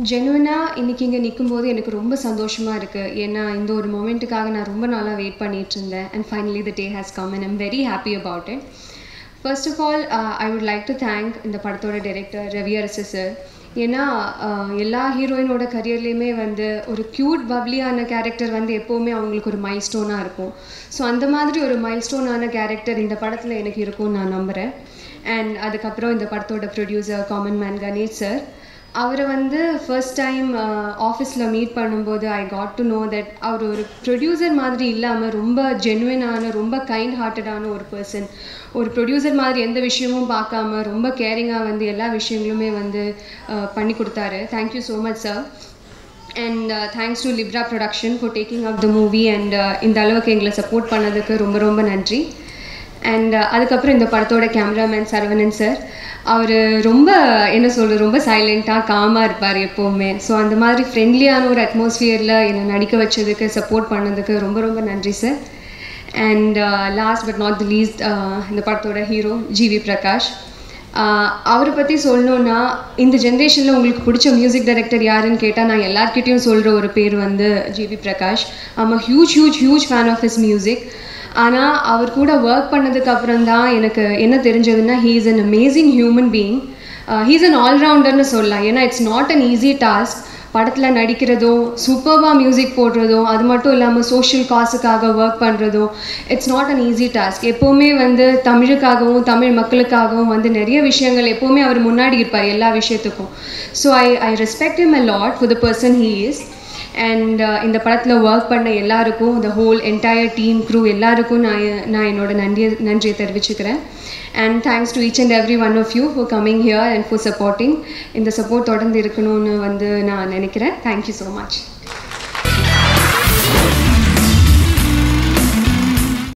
ஜெனுவனாக இன்றைக்கி இங்கே நிற்கும்போது எனக்கு ரொம்ப சந்தோஷமாக இருக்குது ஏன்னா இந்த ஒரு மொமெண்ட்டுக்காக நான் ரொம்ப நாளாக வெயிட் பண்ணிட்டு இருந்தேன் and finally the day has come and I'm very happy about it first of all I would like to thank இந்த படத்தோட டைரக்டர் ரவி அரசு சார் ஏன்னா uh, எல்லா ஹீரோயினோட கரியர்லேயுமே வந்து ஒரு க்யூட் பப்ளியான கேரக்டர் வந்து எப்போவுமே அவங்களுக்கு ஒரு மைல் ஸ்டோனாக இருக்கும் ஸோ அந்த மாதிரி ஒரு மைல் ஸ்டோனான கேரக்டர் இந்த படத்தில் எனக்கு இருக்கும்னு நான் நம்புகிறேன் அண்ட் அதுக்கப்புறம் இந்த படத்தோட producer common man Ganesh sir அவரை வந்து ஃபர்ஸ்ட் டைம் ஆஃபீஸில் மீட் பண்ணும்போது I got to know that அவர் ஒரு ப்ரொடியூசர் மாதிரி இல்லாமல் ரொம்ப ஜென்வினான ரொம்ப கைண்ட் ஹார்ட்டடான ஒரு பர்சன் ஒரு ப்ரொடியூசர் மாதிரி எந்த விஷயமும் பார்க்காம ரொம்ப கேரிங்காக வந்து எல்லா விஷயங்களுமே வந்து uh, பண்ணி கொடுத்தாரு thank you so much sir and thanks to Libra production for taking up the movie and இந்த அளவுக்கு எங்களை சப்போர்ட் பண்ணதுக்கு ரொம்ப ரொம்ப நன்றி அண்ட் அதுக்கப்புறம் இந்த படத்தோட கேமராமேன் சரவணன் சார் அவர் ரொம்ப என்ன சொல்கிறது ரொம்ப சைலண்ட்டாக காமாக இருப்பார் எப்போவுமே ஸோ அந்த மாதிரி ஃப்ரெண்ட்லியான ஒரு அட்மாஸ்ஃபியரில் என்னை நடிக்க வச்சதுக்கு சப்போர்ட் பண்ணதுக்கு ரொம்ப ரொம்ப நன்றி sir and last but not the least இந்த படத்தோட ஹீரோ ஜிவி பிரகாஷ் அவரை பற்றி சொல்லணுன்னா இந்த ஜென்ரேஷனில் உங்களுக்கு பிடிச்ச மியூசிக் டைரக்டர் யாருன்னு கேட்டால் நான் எல்லார்கிட்டேயும் சொல்கிற ஒரு பேர் வந்து GV Prakash I'm huge huge huge fan of his music ஆனால் அவர் கூட ஒர்க் பண்ணதுக்கு அப்புறம் தான் எனக்கு என்ன தெரிஞ்சதுன்னா he is an amazing human being he's an ஆல்ரவுண்டர்னு சொல்லலாம் ஏன்னா it's not an easy task படத்தில் நடிக்கிறதோ சூப்பர்வாக மியூசிக் போடுறதோ அது மட்டும் இல்லாமல் சோஷியல் காசுக்காக ஒர்க் பண்ணுறதோ it's not an easy task எப்போவுமே வந்து தமிழுக்காகவும் தமிழ் மக்களுக்காகவும் வந்து நிறைய விஷயங்கள் எப்போவுமே அவர் முன்னாடி இருப்பார் எல்லா விஷயத்துக்கும் so I I respect him a lot for the person he is and இந்த படத்தில் ஒர்க் பண்ண எல்லாருக்கும் the whole entire team crew எல்லாருக்கும் நான் நான் என்னோட நன்றியை நன்றியை தெரிவிச்சுக்கிறேன் and thanks to each and every one of you for coming here and for supporting இந்த சப்போர்ட் தொடர்ந்து இருக்கணும்னு வந்து நான் நினைக்கிறேன் தேங்க்யூ ஸோ மச்